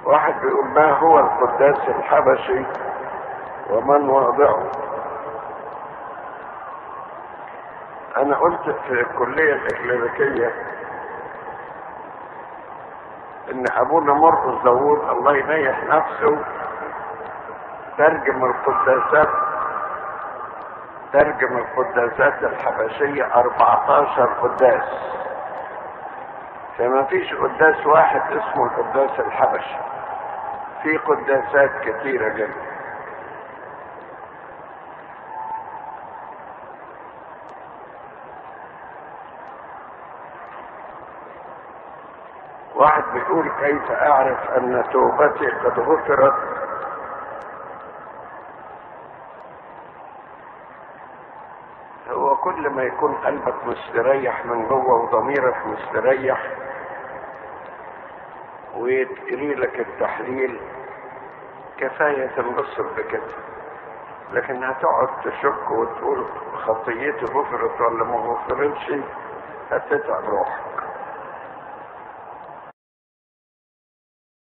واحد بيقول ما هو القداس الحبشي ومن واضعه انا قلت في الكلية الاكليريكية ان ابونا مرقس داوود الله ينيح نفسه ترجم القداسات ترجم القداسات الحبشية 14 قداس فما فيش قداس واحد اسمه القداس الحبشي في قداسات كثيرة جدا واحد بيقول كيف اعرف ان توبتي قد غفرت هو كل ما يكون قلبك مستريح من جوه وضميرك مستريح ويتقري لك التحليل كفاية تنبسط بكده لكن هتقعد تشك وتقول خطيتي غفرت ولا ما غفرتش هتتعب روحك